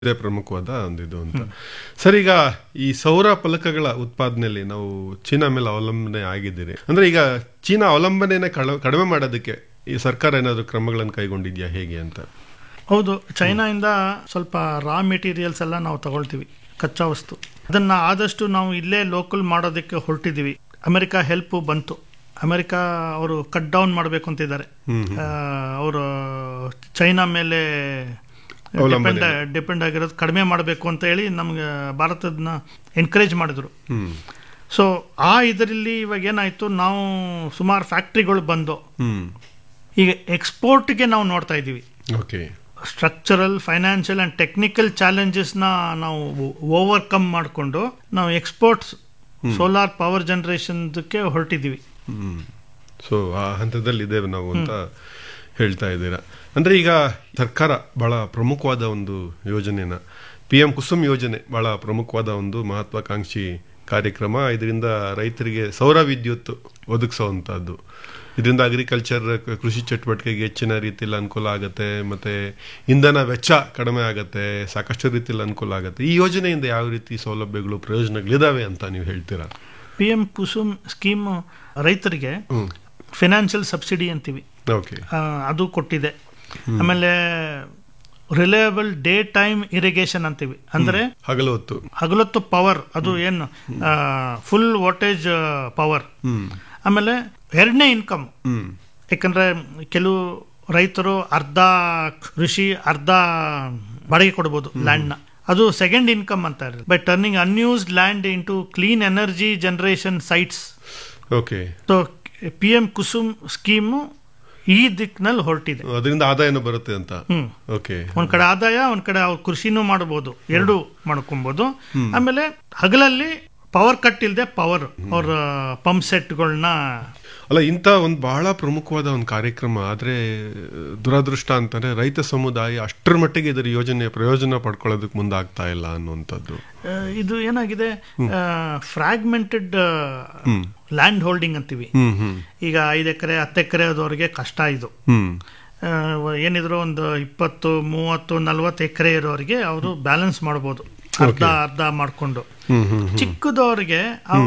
ಇದೇ ಪ್ರಮುಖವಾದ ಒಂದು ಇದು ಅಂತ ಸರ್ ಈಗ ಈ ಸೌರ ಫಲಕಗಳ ಉತ್ಪಾದನೆಯಲ್ಲಿ ನಾವು ಚೀನಾ ಮೇಲೆ ಅವಲಂಬನೆ ಆಗಿದ್ದೀರಿ ಅಂದ್ರೆ ಈಗ ಚೀನಾ ಅವಲಂಬನೆನ ಕಳ- ಕಡಿಮೆ ಮಾಡೋದಕ್ಕೆ ಈ ಸರ್ಕಾರ ಏನಾದರೂ ಕ್ರಮಗಳನ್ನು ಕೈಗೊಂಡಿದ್ಯಾ ಹೇಗೆ ಅಂತ ಹೌದು ಚೈನಾಯಿಂದ ಸ್ವಲ್ಪ ರಾ ಮೆಟೀರಿಯಲ್ಸ್ ಎಲ್ಲ ನಾವು ತಗೊಳ್ತೀವಿ ಕಚ್ಚಾ ವಸ್ತು ಅದನ್ನ ಆದಷ್ಟು ನಾವು ಇಲ್ಲೇ ಲೋಕಲ್ ಮಾಡೋದಕ್ಕೆ ಹೊರಟಿದ್ದೀವಿ ಅಮೆರಿಕ ಹೆಲ್ಪ್ ಬಂತು ಅಮೆರಿಕ ಅವರು ಕಟ್ ಡೌನ್ ಮಾಡಬೇಕು ಅಂತಿದ್ದಾರೆ ಅವರು ಚೈನಾ ಮೇಲೆ ಅವಲಂಬನೆ. ಡಿಪೆಂಡ್ ಡಿಪೆಂಡ್ ಆಗಿರೋದು ಕಡಿಮೆ ಮಾಡಬೇಕು ಅಂತ ಹೇಳಿ ನಮ್ಗೆ ಭಾರತದನ್ನ ಎನ್ಕರೇಜ್ ಮಾಡಿದ್ರು ಹ್ಮ್ ಸೊ ಆ ಇದರಲ್ಲಿ ಇವಾಗ ಏನಾಯ್ತು ನಾವು ಸುಮಾರು ಫ್ಯಾಕ್ಟ್ರಿಗಳು ಬಂದು ಹ್ಮ್ ಈಗ ಎಕ್ಸ್ಪೋರ್ಟ್ಗೆ ನಾವು ನೋಡ್ತಾ ಇದ್ದೀವಿ okay structural financial and technical ಚಾಲೆಂಜಸ್ನ ನಾವು ಓವರ್ಕಮ್ ಮಾಡಿಕೊಂಡು ನಾವು ಎಕ್ಸ್ಪೋರ್ಟ್ಸ್ ಸೋಲಾರ್ ಪವರ್ ಜನರೇಷನ್ದಕ್ಕೆ ಹೊರಟಿದ್ದೀವಿ ಹ್ಮ್ ಸೊ ಆ ಹಂತದಲ್ಲಿ ಇದ್ದೇವೆ ನಾವು ಅಂತ ಹೇಳ್ತಾ ಇದ್ದೀರಾ ಅಂದ್ರೆ ಈಗ ಸರ್ಕಾರ ಬಹಳ ಪ್ರಮುಖವಾದ ಒಂದು ಯೋಜನೆನ ಪಿ ಎಂ ಕುಸುಮ್ ಯೋಜನೆ ಬಹಳ ಪ್ರಮುಖವಾದ ಒಂದು ಮಹತ್ವಾಕಾಂಕ್ಷಿ ಕಾರ್ಯಕ್ರಮ ಇದರಿಂದ ರೈತರಿಗೆ ಸೌರ ವಿದ್ಯುತ್ ಒದಗಿಸುವಂತಹದ್ದು ಇದರಿಂದ ಅಗ್ರಿಕಲ್ಚರ್ ಕೃಷಿ ಚಟುವಟಿಕೆಗೆ ಹೆಚ್ಚಿನ ರೀತಿಯಲ್ಲಿ ಅನುಕೂಲ ಆಗುತ್ತೆ ಮತ್ತೆ ಇಂಧನ ವೆಚ್ಚ ಕಡಿಮೆ ಆಗುತ್ತೆ ಸಾಕಷ್ಟು ರೀತಿಯಲ್ಲಿ ಅನುಕೂಲ ಆಗುತ್ತೆ ಈ ಯೋಜನೆಯಿಂದ ಯಾವ ರೀತಿ ಸೌಲಭ್ಯಗಳು ಪ್ರಯೋಜನಗಳಿದಾವೆ ಅಂತ ನೀವು ಹೇಳ್ತೀರಾ ಪಿ ಎಂ ಕುಸುಮ್ ಸ್ಕೀಮ್ ರೈತರಿಗೆ ಹ್ಮ್ ಫಿನಾನ್ಷಿಯಲ್ ಸಬ್ಸಿಡಿ ಅಂತೀವಿ ಓಕೆ ಆ, ಅದು ಕೊಟ್ಟಿದೆ ಆಮೇಲೆ ರಿಲಯಬಲ್ ಡೇ ಟೈಮ್ ಇರಿಗೇಷನ್ ಅಂತೀವಿ ಅಂದರೆ ಹಗಲು ಹೊತ್ತು ಹಗಲೊತ್ತು ಪವರ್ ಅದು ಏನು ಫುಲ್ ವಾಟೇಜ್ ಪವರ್ ಹ್ಮ್ ಆಮೇಲೆ ಎರಡನೇ ಇನ್ಕಮ್ ಹ್ಮ್ ಯಾಕಂದ್ರೆ ಕೆಲವು ರೈತರು ಅರ್ಧ ಕೃಷಿ ಅರ್ಧ ಬಾಡಿಗೆ ಕೊಡ್ಬೋದು ಲ್ಯಾಂಡ್ನ ಅದು ಸೆಕೆಂಡ್ ಇನ್ಕಮ್ ಅಂತ by turning unused land into clean energy generation sites okay so P M Kusum scheme ಈ ದಿಕ್ಕಿನಲ್ಲಿ ಹೊರಟಿದೆ ಅದರಿಂದ ಆದಾಯನೂ ಬರುತ್ತೆ ಅಂತ ಹ್ಮ್ ಓಕೆ ಒಂದ್ ಕಡೆ ಆದಾಯ ಒಂದ್ ಕಡೆ ಅವ್ರು ಕೃಷಿನೂ ಮಾಡಬಹುದು ಎರಡು ಮಾಡ್ಕೊಬಹುದು ಆಮೇಲೆ ಹಗಲಲ್ಲಿ ಪವರ್ ಕಟ್ ಇಲ್ಲದೆ ಪವರ್ ಅವ್ರ ಪಂಪ್ ಸೆಟ್ಗಳನ್ನ ಅಲ್ಲ ಇಂಥ ಒಂದು ಬಹಳ ಪ್ರಮುಖವಾದ ಒಂದು ಕಾರ್ಯಕ್ರಮ ಆದ್ರೆ ದುರದೃಷ್ಟ ಅಂತಾನೆ ರೈತ ಸಮುದಾಯ ಅಷ್ಟರ ಮಟ್ಟಿಗೆ ಇದರ ಯೋಜನೆ ಪ್ರಯೋಜನ ಪಡ್ಕೊಳ್ಳೋದಕ್ಕೆ ಮುಂದಾಗ್ತಾ ಇಲ್ಲ ಅನ್ನುವಂಥದ್ದು ಆ, ಇದು ಏನಾಗಿದೆ ಫ್ರಾಗ್ಮೆಂಟೆಡ್ ಲ್ಯಾಂಡ್ ಹೋಲ್ಡಿಂಗ್ ಅಂತೀವಿ ಹ್ಮ್ ಹ್ಮ್ ಈಗ ಐದು ಎಕರೆ ಹತ್ತು ಎಕರೆ ಆದವ್ರಿಗೆ ಕಷ್ಟ ಇದು ಹ್ಮ್ ಆ, ಏನಿದ್ರು ಒಂದು ಇಪ್ಪತ್ತು ಮೂವತ್ತು ನಲ್ವತ್ತು ಎಕರೆ ಇರೋರಿಗೆ ಅವರು ಬ್ಯಾಲೆನ್ಸ್ ಮಾಡ್ಬೋದು ಅರ್ಧ ಅರ್ಧ ಮಾಡಿಕೊಂಡು ಹ್ಮ್ ಹ್ಮ್ ಚಿಕ್ಕದವ್ರಿಗೆ ಅವು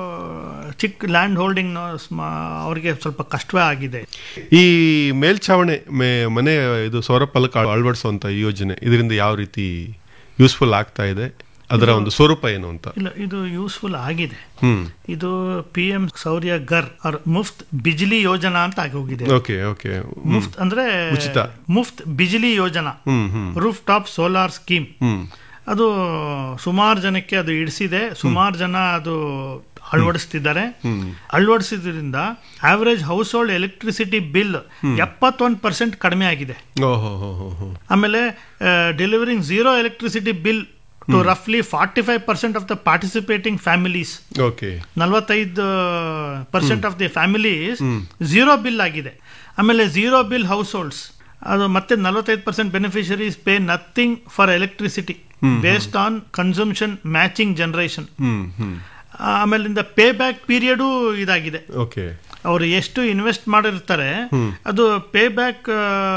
ಚಿಕ್ಕ ಲ್ಯಾಂಡ್ ಹೋಲ್ಡಿಂಗ್ ಅವ್ರಿಗೆ ಸ್ವಲ್ಪ ಕಷ್ಟವೇ ಆಗಿದೆ ಈ ಮೇಲ್ಛಾವಣಿ ಮೇ ಮನೆ ಇದು ಸೌರ ಫಲಕ ಅಳವಡಿಸುವಂತ ಈ ಯೋಜನೆ ಇದರಿಂದ ಯಾವ ರೀತಿ ಯೂಸ್ಫುಲ್ ಆಗ್ತಾ ಇದೆ ಅದರ ಒಂದು ಸ್ವರೂಪ ಏನು ಅಂತ ಇಲ್ಲ ಇದು ಯೂಸ್ಫುಲ್ ಆಗಿದೆ ಹ್ಮ್ ಇದು ಪಿ ಎಂ ಸೌರ್ಯ ಗರ್ ಅವ್ರ ಮುಫ್ತ್ ಬಿಜ್ಲಿ ಯೋಜನಾ ಅಂತ ಆಗಿ ಹೋಗಿದೆ ಓಕೆ ಓಕೆ ಮುಫ್ತ್ ಅಂದ್ರೆ ಉಚಿತ. Muft Bijli Yojana hmm hmm rooftop solar scheme hmm ಅದು ಸುಮಾರು ಜನಕ್ಕೆ ಅದು ಇಡಿಸಿದೆ ಸುಮಾರು ಜನ ಅದು ಅಳವಡಿಸ್ತಿದ್ದಾರೆ ಅಳವಡಿಸಿದ್ರಿಂದ average household electricity bill ಎಪ್ಪತ್ತೊಂದು ಪರ್ಸೆಂಟ್ ಕಡಿಮೆ ಆಗಿದೆ ಓಹೋ ಹೋ ಹೋ ಹೋ ಆಮೇಲೆ delivering zero electricity bill to ರಫ್ಲಿ forty five percent of the participating families okay ನಲವತ್ತೈದು percent of the families zero bill ಆಗಿದೆ ಆಮೇಲೆ ಝೀರೋ ಬಿಲ್ ಹೌಸ್ ಹೋಲ್ಡ್ಸ್ ಅದು ಮತ್ತೆ ನಲವತ್ತೈದು percent beneficiaries pay nothing for electricity based on consumption matching generation hmm hmm ಆಮೇಲಿಂದ pay back period ಇದಾಗಿದೆ okay ಅವರು ಎಷ್ಟು ಇನ್ವೆಸ್ಟ್ ಮಾಡಿರ್ತಾರೆ ಅದು ಪೇ ಬ್ಯಾಕ್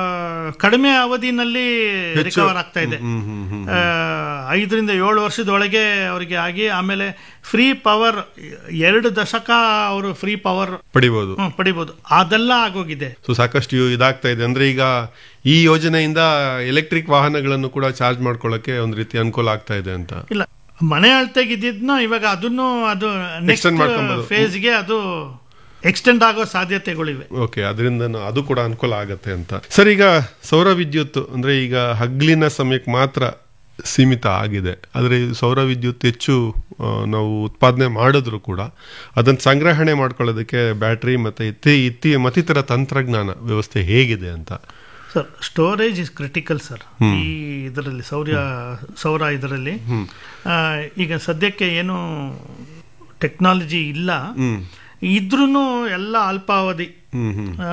ಕಡಿಮೆ ಅವಧಿನಲ್ಲಿ ರಿಕವರ್ ಆಗ್ತಾ ಇದೆ ಹ್ಮ್ ಹ್ಮ್ ಹ್ಮ್ ಆ, ಐದರಿಂದ ಏಳು ವರ್ಷದೊಳಗೆ ಅವರಿಗೆ ಆಗಿ ಆಮೇಲೆ ಫ್ರೀ ಪವರ್ ಎರಡು ದಶಕ ಅವರು ಫ್ರೀ ಪವರ್ ಪಡಿಬಹುದು ಪಡಿಬಹುದು ಅದೆಲ್ಲ ಆಗೋಗಿದೆ ಸೊ ಸಾಕಷ್ಟು ಇವು ಇದಾಗ್ತಾ ಇದೆ ಅಂದ್ರೆ ಈಗ ಈ ಯೋಜನೆಯಿಂದ ಎಲೆಕ್ಟ್ರಿಕ್ ವಾಹನಗಳನ್ನು ಕೂಡ ಚಾರ್ಜ್ ಮಾಡ್ಕೊಳ್ಳಕ್ಕೆ ಒಂದು ರೀತಿ ಅನುಕೂಲ ಆಗ್ತಾ ಇದೆ ಅಂತ ಇಲ್ಲ ಮನೆ ಅಳತೆಗಿದ್ದಿದ್ನ ಇವಾಗ ಅದನ್ನು ಅದು ನೆಕ್ಸ್ಟ್ Extend ಮಾಡ್ಕೊಂಬೋದು. ಫೇಸ್ಗೆ ಅದು ಎಕ್ಸ್ಟೆಂಡ್ ಆಗೋ ಸಾಧ್ಯತೆಗಳಿವೆ ಓಕೆ ಅದರಿಂದ ಅದು ಕೂಡ ಅನುಕೂಲ ಆಗತ್ತೆ ಅಂತ ಸರ್ ಈಗ ಸೌರ ವಿದ್ಯುತ್ ಅಂದ್ರೆ ಈಗ ಹಗ್ಲಿನ ಸಮಯಕ್ಕೆ ಮಾತ್ರ ಸೀಮಿತ ಆಗಿದೆ ಆದರೆ ಈ ಸೌರ ವಿದ್ಯುತ್ ಹೆಚ್ಚು ಆ, ನಾವು ಉತ್ಪಾದನೆ ಮಾಡಿದ್ರು ಕೂಡ ಅದನ್ನು ಸಂಗ್ರಹಣೆ ಮಾಡ್ಕೊಳ್ಳೋದಕ್ಕೆ ಬ್ಯಾಟ್ರಿ ಮತ್ತೆ ಇತ್ತಿ ಇತ್ತಿ ಮತ್ತಿತರ ತಂತ್ರಜ್ಞಾನ ವ್ಯವಸ್ಥೆ ಹೇಗಿದೆ ಅಂತ sir storage is critical sir ಈ ಇದರಲ್ಲಿ ಸೌರ್ಯ ಸೌರ ಇದರಲ್ಲಿ ಆ, ಈಗ ಸದ್ಯಕ್ಕೆ ಏನು ಟೆಕ್ನಾಲಜಿ ಇಲ್ಲ ಹ್ಮ್ ಇದ್ರೂ ಎಲ್ಲ ಅಲ್ಪಾವಧಿ ಹ್ಮ್ ಹ್ಮ್ ಆ,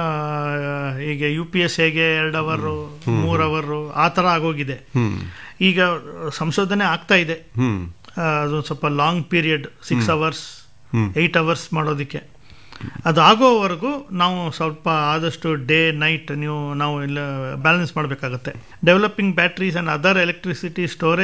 ಈಗ ಯು ಪಿ ಎಸ್ ಹೇಗೆ ಎರಡು ಅವರು ಮೂರು ಅವರು ಆ ಥರ ಆಗೋಗಿದೆ ಹ್ಮ್ ಈಗ ಸಂಶೋಧನೆ ಆಗ್ತಾ ಇದೆ ಹ್ಮ್ ಆ, ಅದು ಸ್ವಲ್ಪ long period six hours hmm. Eight hours ಮಾಡೋದಕ್ಕೆ ಅದು ಆಗೋವರೆಗೂ ನಾವು ಸ್ವಲ್ಪ ಆದಷ್ಟು ಡೇ ನೈಟ್ ನೀವು ನಾವು ಇಲ್ಲ ಬ್ಯಾಲೆನ್ಸ್ ಮಾಡಬೇಕಾಗುತ್ತೆ developing batteries and other electricity storage